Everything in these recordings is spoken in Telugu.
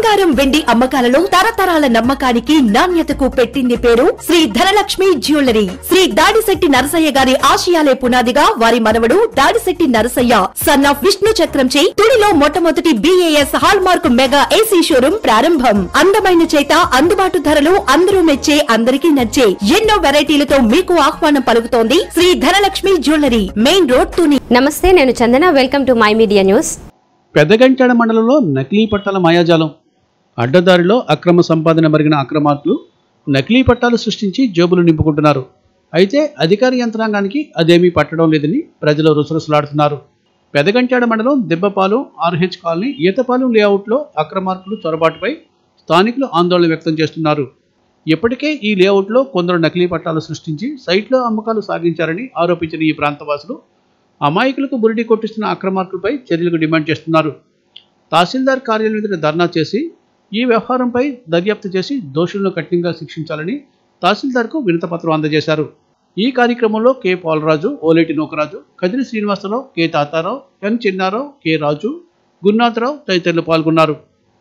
బంగారం వెండి అమ్మకాలలో తరతరాల నమ్మకానికి నాణ్యతకు పెట్టింది పేరు శ్రీ ధనలక్ష్మి జ్యువెలరీ శ్రీ దాడిశెట్టి నరసయ్య గారి ఆశయాలే పునాదిగా వారి మనవడు దాడిశెట్టి నరసయ్య సన్ ఆఫ్ విష్ణు చక్రంచే తుడిలో మొట్టమొదటి BAS hallmark mega AC showroom ప్రారంభం అందమైన చేత అందుబాటు ధరలు అందరూ మెచ్చే అందరికీ నచ్చే ఎన్నో వెరైటీలతో మీకు ఆహ్వానం పలుకుతోంది Shri Dhanalakshmi jewellery main road Tuni namaste నేను Chandana welcome to my media news Peddagantada మండలంలో నకిలీ పట్టాల మాయాజాలం అడ్డదారిలో అక్రమ సంపాదన మరిగిన అక్రమార్కులు నకిలీ పట్టాలు సృష్టించి జేబులు నింపుకుంటున్నారు అయితే అధికార యంత్రాంగానికి అదేమీ పట్టడం లేదని ప్రజలు రుసరుసలాడుతున్నారు పెదగంటాడ మండలం దెబ్బపాలెం ఆర్హెచ్ కాలనీ ఈతపాలెం లేఅవుట్లో అక్రమార్కులు చొరబాటుపై స్థానికులు ఆందోళన వ్యక్తం చేస్తున్నారు ఇప్పటికే ఈ లేఅవుట్లో కొందరు నకిలీ పట్టాలు సృష్టించి సైట్లో అమ్మకాలు సాగించారని ఆరోపించిన ఈ ప్రాంతవాసులు అమాయకులకు బురిడి కొట్టిస్తున్న అక్రమార్కులపై చర్యలకు డిమాండ్ చేస్తున్నారు తహసీల్దార్ కార్యాలయం ఎదుట ధర్నా చేసి ఈ వ్యవహారంపై దర్యాప్తు చేసి దోషులను కఠినంగా శిక్షించాలని తహసీల్దార్కు వినతపత్రం అందజేశారు ఈ కార్యక్రమంలో K Palaraju Oleti Nookaraju Kadiri Srinivasarao K Tatarao N Chinnarao K Raju Gurunatharao తదితరులు పాల్గొన్నారు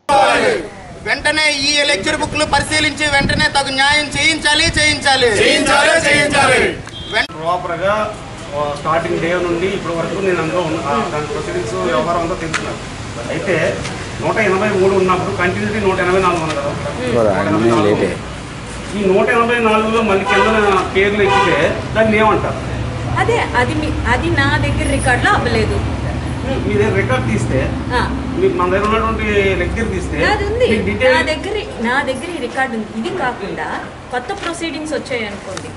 వెంటనే ఈ లెక్చర్ బుక్లు పరిశీలించి వెంటనే తగు న్యాయం చేయించాలి చేయించాలి చేయించాలి చేయించాలి వెం- ప్రాపర్గా ఆ, స్టార్టింగ్ డే నుండి ఇప్పటి వరకు నేను అందులో ఉన్న ఆ, దాని ప్రొసీడింగ్స్ వ్యవహారం అంతా తెలుసుకున్నాను అయితే నూట ఎనభై మూడు ఉన్నప్పుడు కంటిన్యూటీ నూట ఎనభై నాలుగు ఉంది కదా నూట ఎనభై నాలుగు. ఈ నూట ఎనభై నాలుగులో మళ్ళీ కింద పేర్లు ఎక్కితే దాన్ని ఏమంటారు అదే అది మీ అది నా దగ్గర రికార్డులో అవ్వలేదు మీ దగ్గర రికార్డ్ తీస్తే ఆ, మీకు మన దగ్గర ఉన్నటువంటి లెక్చర్ తీస్తే నాది ఉంది మీకు నా డీటెయిల్ దగ్గర నా దగ్గర ఈ రికార్డు ఉంది ఇది కాకుండా కొత్త ప్రొసీడింగ్స్ వచ్చాయి అనుకోండి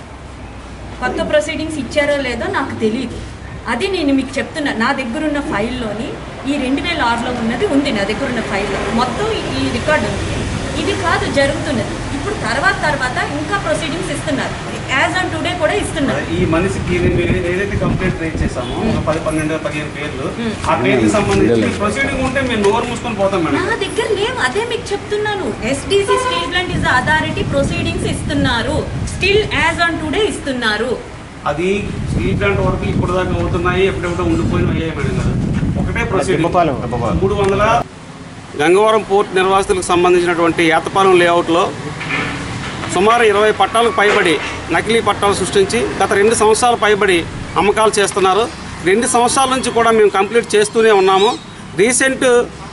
కొత్త ప్రొసీడింగ్స్ ఇచ్చారో లేదో నాకు తెలియదు అది నేను మీకు చెప్తున్నా నా దగ్గర ఉన్న ఫైల్లోని ఈ రెండు వేల ఆరులో ఉన్నది ఉంది నా దగ్గర ఉన్న ఫైల్లో మొత్తం ఈ రికార్డు ఉంది ఇది కాదు జరుగుతున్నది ఇప్పుడు తర్వాత తర్వాత ఇంకా ప్రొసీడింగ్స్ ఇస్తున్నారు యాజ్ ఆన్ టుడే కూడా ఇస్తున్నారు ఈ మనిషికి మీరు ఏదైతే కంప్లైంట్ రేట్ చేసామో ఒక పది పన్నెండు పదిహేను పేర్లు ఆ పేర్లకు సంబంధించి ప్రొసీడింగ్ ఉంటే మేము నోరు మూసుకొని పోతాం మేడం నా దగ్గర లేవు అదే మీకు చెప్తున్నాను SDC steel plant is authority proceedings ఇస్తున్నారు స్టిల్ యాజ్ ఆన్ టుడే ఇస్తున్నారు అది స్టీల్ ప్లాంట్ వరకు ఇప్పుడు దాకా అవుతున్నాయి ఎప్పుడెప్పుడో ఉండిపోయిన అయ్యాయి మేడం గారు ఒకటే ప్రొసీడింగ్ మూడు వందల గంగవరం పోర్ట్ నిర్వాసితులకు సంబంధించినటువంటి ఏతపాలెం లేఅవుట్లో సుమారు ఇరవై పట్టాలకు పైబడి నకిలీ పట్టాలు సృష్టించి గత రెండు సంవత్సరాలు పైబడి అమ్మకాలు చేస్తున్నారు రెండు సంవత్సరాల నుంచి కూడా మేము కంప్లీట్ చేస్తూనే ఉన్నాము రీసెంట్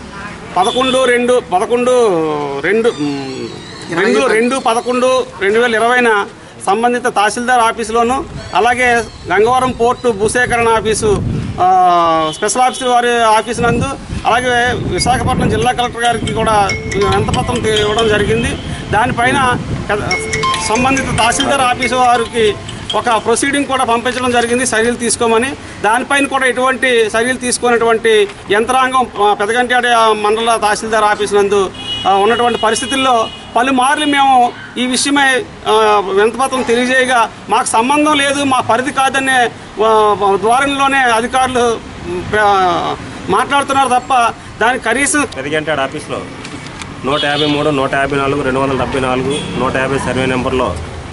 పదకొండు రెండు పదకొండు రెండు మ్, రెండు రెండు పదకొండు రెండు వేల ఇరవైన సంబంధిత తహసీల్దార్ ఆఫీసులోను అలాగే గంగవరం పోర్టు భూసేకరణ ఆఫీసు ఆ, స్పెషల్ ఆఫీసర్ వారి ఆఫీసు నందు అలాగే విశాఖపట్నం జిల్లా కలెక్టర్ గారికి కూడా వింతపత్రం ఇవ్వడం జరిగింది దానిపైన కద- సంబంధిత తహసీల్దార్ ఆఫీసు వారికి ఒక ప్రొసీడింగ్ కూడా పంపించడం జరిగింది చర్యలు తీసుకోమని దానిపైన కూడా ఎటువంటి చర్యలు తీసుకున్నటువంటి యంత్రాంగం ఆ, పెదగంటాడ మండల తహసీల్దార్ ఆఫీస్ నందు ఆ, ఉన్నటువంటి పరిస్థితుల్లో పలుమార్లు మేము ఈ విషయమై ఆ, వినతిపత్రం తెలియజేయగా మాకు సంబంధం లేదు మా పరిధి కాదనే ఆ, ద్వారంలోనే అధికారులు మ్, ప్ర- మాట్లాడుతున్నారు తప్ప దానికి కనీసం పెదగంటాడు ఆఫీస్లో నూట యాభై మూడు నూట యాభై నాలుగు రెండు వందల డెబ్బై నాలుగు నూట యాభై సర్వే నెంబర్లో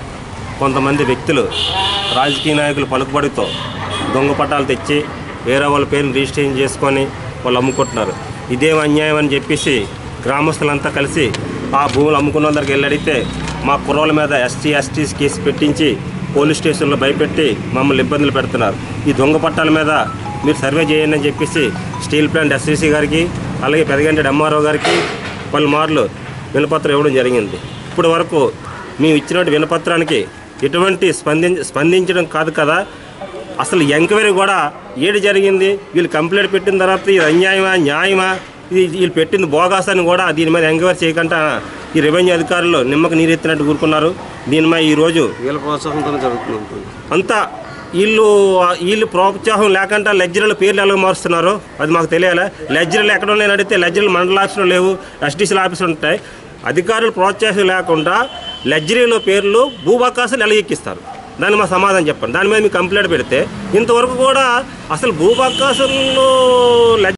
కొంతమంది వ్యక్తులు రాజకీయ నాయకుల పలుకుబడితో దొంగ పట్టాలు తెచ్చి వేరే వాళ్ళ పేరుని రిజిస్ట్రేషన్ చేసుకొని వాళ్ళు అమ్ముకుంటున్నారు ఇదేం అన్యాయం అని చెప్పేసి గ్రామస్తులంతా కలిసి ఆ భూములు అమ్ముకున్న వాళ్ళ దగ్గరికి వెళ్ళి అడిగితే మా కుర్రోళ్ళ మీద ఎస్టీ ఎస్టీస్ కేసు పెట్టించి పోలీస్ స్టేషన్లో భయపెట్టి మమ్మల్ని ఇబ్బందులు పెడుతున్నారు ఈ దొంగ పట్టాల మీద మీరు సర్వే చేయండి అని చెప్పేసి స్టీల్ ప్లాంట్ ఎస్సీసీ గారికి అలాగే పెదగంటి ఎంఆర్ఓ గారికి పలుమార్లు వినపత్రం ఇవ్వడం జరిగింది ఇప్పటి వరకు మేము ఇచ్చినటువంటి వినపత్రానికి ఎటువంటి స్పందించ స్పందించడం కాదు కదా అసలు ఎంక్వైరీ కూడా ఏడు జరిగింది వీళ్ళు కంప్లైంట్ పెట్టిన తర్వాత ఇది అన్యాయమా న్యాయమా ఇది వీళ్ళు పెట్టింది బోగాస్ అని కూడా దీని మీద ఎంక్వైరీ చేయకుండా ఈ రెవెన్యూ అధికారులు నిమ్మకు నీరెత్తినట్టు కూరుకున్నారు దీని మీద ఈరోజు వీళ్ళ ప్రోత్సాహంతో జరుగుతుంది అంతా వీళ్ళు వీళ్ళు ప్రోత్సాహం లేకుండా లెజ్జర్ల పేర్లు ఎలా మారుస్తున్నారు అది మాకు తెలియాలి లెజ్జర్లు ఎక్కడ ఉన్నాయని అడిగితే లెజ్జర్లు మండల ఆఫీసులో లేవు ఎస్టీసీల ఆఫీసులు ఉంటాయి అధికారులు ప్రోత్సాహం లేకుండా లెజ్జరీలో పేర్లు భూభాకాశాలు ఎలా ఎక్కిస్తారు దాన్ని మా సమాధానం చెప్పండి దాని మీద మీకు కంప్లైంట్ పెడితే ఇంతవరకు కూడా అసలు భూభాకాశంలో